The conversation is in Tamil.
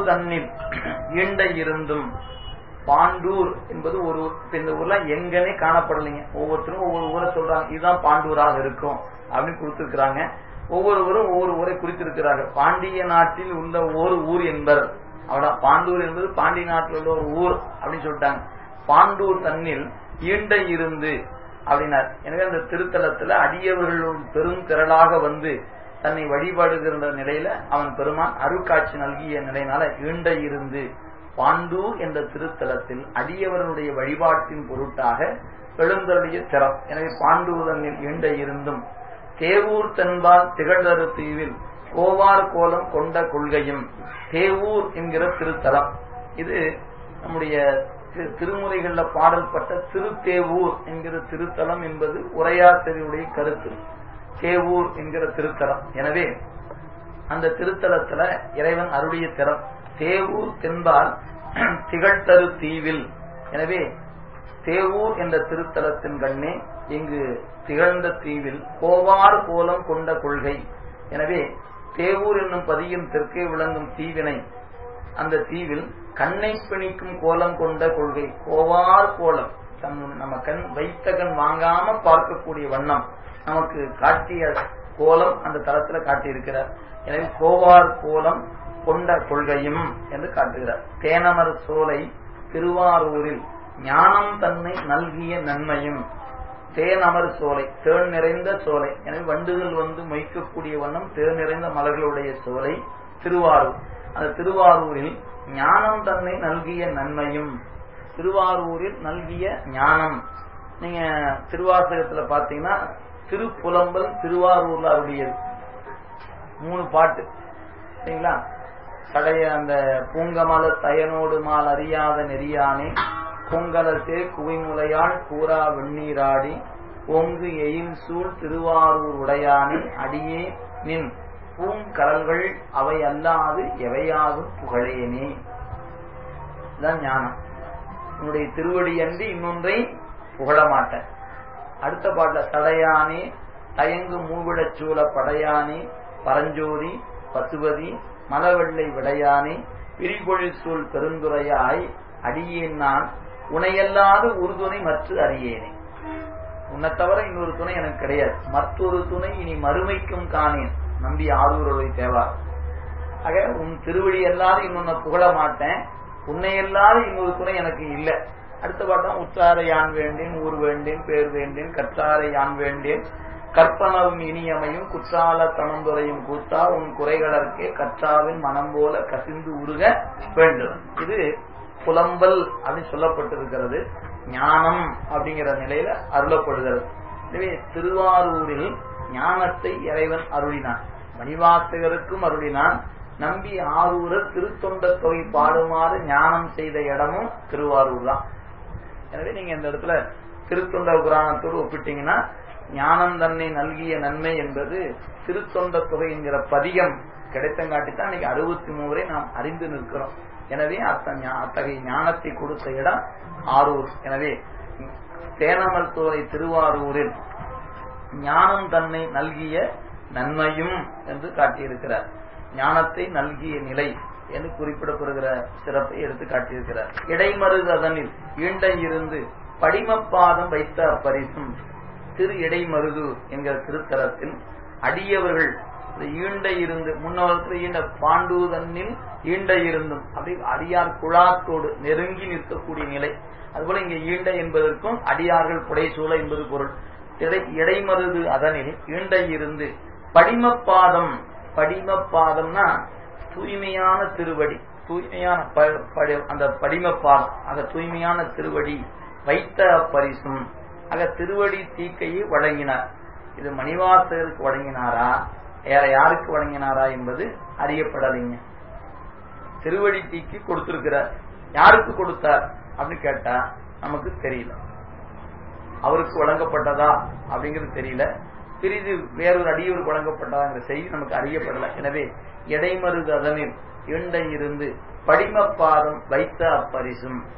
தன்னில் ஈண்ட இருந்தும் பாண்டூர் என்பது ஒரு இந்த ஊர்ல எங்கனே காணப்படலைங்க ஒவ்வொருத்தரும் ஒவ்வொரு ஊரை சொல்றாங்க இதுதான் பாண்டூராக இருக்கும் அப்படின்னு கொடுத்திருக்கிறாங்க ஒவ்வொருவரும் ஒவ்வொரு ஊரை குறித்திருக்கிறார்கள் பாண்டிய நாட்டில் உள்ள ஒரு ஊர் என்பர் அவடா பாண்டூர் என்பது பாண்டிய நாட்டில் உள்ள ஒரு ஊர் அப்படின்னு சொல்லிட்டாங்க பாண்டூர் தன்னில் ஈண்ட இருந்து அப்படின்னார் எனவே அந்த திருத்தலத்துல அடியவர்கள் பெரும் திரளாக வந்து தன்னை வழிபாடுகிற நிலையில அவன் பெருமான் அருட்காட்சி நல்கிய நிலையினால ஈண்ட இருந்து பாண்டூர் என்ற திருத்தலத்தில் அடியவர்களுடைய வழிபாட்டின் பொருட்டாக எழுந்தருடைய திறம் எனவே பாண்டூர் தன்னில் ஈண்ட இருந்தும் தேவூர் தென்பால் திகழ்தரு தீவில் கோவார் கோலம் கொண்ட கொள்கையும் தேவூர் என்கிற திருத்தலம் இது நம்முடைய திருமுறைகள்ல பாடல்பட்ட திருத்தேவூர் என்கிற திருத்தலம் என்பது உரையாசிரியருடைய கருத்து தேவூர் என்கிற திருத்தலம் எனவே அந்த திருத்தலத்துல இறைவன் அருடைய திறம் தேவூர் தென்பால் திகழ்தரு தீவில் எனவே தேவூர் என்ற திருத்தலத்தின் கண்ணே இங்கு திகழ்ந்த தீவில் கோவார் கோலம் கொண்ட கொள்கை எனவே தேவூர் என்னும் பதியின் தெற்கே விளங்கும் தீவினை அந்த தீவில் கண்ணை பிணிக்கும் கோலம் கொண்ட கொள்கை கோவார் கோலம் தன் நம்ம கண் வைத்த கண் வாங்காம பார்க்கக்கூடிய வண்ணம் நமக்கு காட்டிய கோலம் அந்த தளத்துல காட்டியிருக்கிறார் எனவே கோவார் கோலம் கொண்ட கொள்கையும் என்று காட்டுகிறார் தேனமர் சோலை திருவாரூரில் ஞானம் தன்னை நல்கிய நன்மையும் தேனமர் சோலை தேன் நிறைந்த சோலை எனவே வண்டுகள் வந்து மொய்க்கக்கூடிய வண்ணம் தேன் நிறைந்த மலர்களுடைய சோலை திருவாரூர் அந்த திருவாரூரில் ஞானம் தன்னை நல்கிய நன்மையும் திருவாரூரில் நல்கிய ஞானம் நீங்க திருவாசகத்துல பாத்தீங்கன்னா திருப்புலம்பல் திருவாரூர்ல அவருடையது மூணு பாட்டு சரிங்களா கடைய அந்த பூங்கமல தயனோடு மால் அறியாத நெறியானே பொங்கலசே குவிமுலையாள் கூறா வெண்ணீராடி ஓங்கு எயில் சூழ் திருவாரூர் உடையானே அடியே நின் பூங்கடல்கள் அவை அல்லாது எவையாகும் புகழேனே இதுதான் ஞானம் உன்னுடைய திருவடி அன்றி இன்னொன்றை புகழ மாட்டேன் அடுத்த பாட்டுல தடையானே தயங்கு மூவிடச் சூழ படையானே பரஞ்சோதி பசுபதி மலவெள்ளை விடையானே பிரிபொழில் சூழ் பெருந்துரையாய் அடியேன் நான் உனையல்லாது உறுதுணை மற்ற அறியேனே உன்னை தவிர இன்னொரு துணை எனக்கு கிடையாது மற்றொரு துணை இனி மறுமைக்கும் காணேன் நம்பி ஆரூரவை தேவா ஆக உன் திருவடி அல்லாது இன்னொன்ன புகழ மாட்டேன் உன்னை அல்லாது இன்னொரு துணை எனக்கு இல்லை அடுத்த பாட்டம் உற்றாரை யான் வேண்டேன் ஊர் வேண்டேன் பேர் வேண்டேன் கற்றாரை யான் வேண்டேன் கற்பனவும் இனியமையும் குற்றால தனந்துரையும் கூத்தா உன் குறைகளற்கே கற்றாவின் மனம் போல கசிந்து உருக வேண்டும் இது புலம்பல் அப்படின்னு சொல்லப்பட்டிருக்கிறது ஞானம் அப்படிங்கிற நிலையில அருளப்படுகிறது எனவே திருவாரூரில் ஞானத்தை இறைவன் அருளினான் மணிவாசகருக்கும் அருளினான் நம்பி ஆரூரர் திருத்தொண்ட தொகை பாடுமாறு ஞானம் செய்த இடமும் திருவாரூர் தான் எனவே நீங்க இந்த இடத்துல திருத்தொண்ட புராணத்தோடு ஒப்பிட்டீங்கன்னா ஞானம் தன்னை நல்கிய நன்மை என்பது திருத்தொண்ட தொகை என்கிற பதிகம் கிடைத்தங்காட்டித்தான் இன்னைக்கு அறுபத்தி மூவரை நாம் அறிந்து நிற்கிறோம் எனவே அத்தகைய ஞானத்தை கொடுத்த இடம் ஆரூர் எனவே தேனமல் தோரை திருவாரூரில் ஞானம் தன்னை நல்கிய நன்மையும் என்று காட்டியிருக்கிறார் ஞானத்தை நல்கிய நிலை என்று குறிப்பிடப்படுகிற சிறப்பை எடுத்து காட்டியிருக்கிறார் இடைமருது அதனில் ஈண்ட இருந்து படிமப்பாதம் வைத்த அப்பரிசும் திரு இடைமருது என்கிற திருத்தலத்தில் அடியவர்கள் ஈண்ட இருந்து முன்னவரத்தில் ஈண்ட பாண்டூதனில் ஈண்ட இருந்தும் அப்படி அடியார் குழாத்தோடு நெருங்கி நிற்கக்கூடிய நிலை அதுபோல இங்க ஈண்ட என்பதற்கும் அடியார்கள் புடைசூழ என்பது பொருள் இடைமருது அதனில் ஈண்ட இருந்து படிமப்பாதம் படிமப்பாதம்னா தூய்மையான திருவடி தூய்மையான அந்த படிமப்பாதம் ஆக தூய்மையான திருவடி வைத்த பரிசும் ஆக திருவடி தீக்கையை வழங்கினார் இது மணிவாசகருக்கு வழங்கினாரா வேற யாருக்கு வழங்கினாரா என்பது அறியப்படலைங்க திருவடி தீக்கு கொடுத்திருக்கிறார் யாருக்கு கொடுத்தார் அப்படின்னு கேட்டா நமக்கு தெரியல அவருக்கு வழங்கப்பட்டதா அப்படிங்கிறது தெரியல பிரிது வேறொரு அடியவருக்கு வழங்கப்பட்டதாங்கிற செய்தி நமக்கு அறியப்படல எனவே இடைமருது அதனில் இண்டை இருந்து படிமப்பாதம் வைத்த அப்பரிசும்